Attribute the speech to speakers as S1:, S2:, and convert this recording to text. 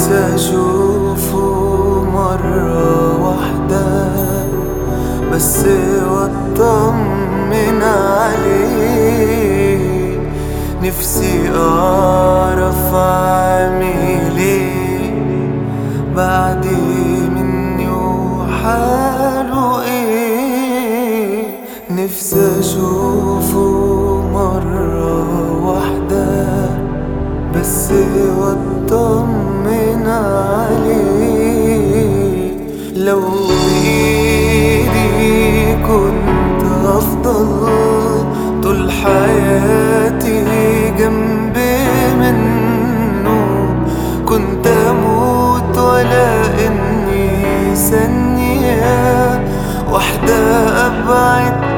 S1: نفسي اشوفه مرة واحدة بس واطمن عليه نفسي اعرف عامل ايه بعد مني وحاله ايه نفسي اشوفه مرة واحدة بس واطمن عليه لو بإيدي كنت أفضل طول حياتي جنب منه كنت أموت ولا إني ثانية واحدة أبعد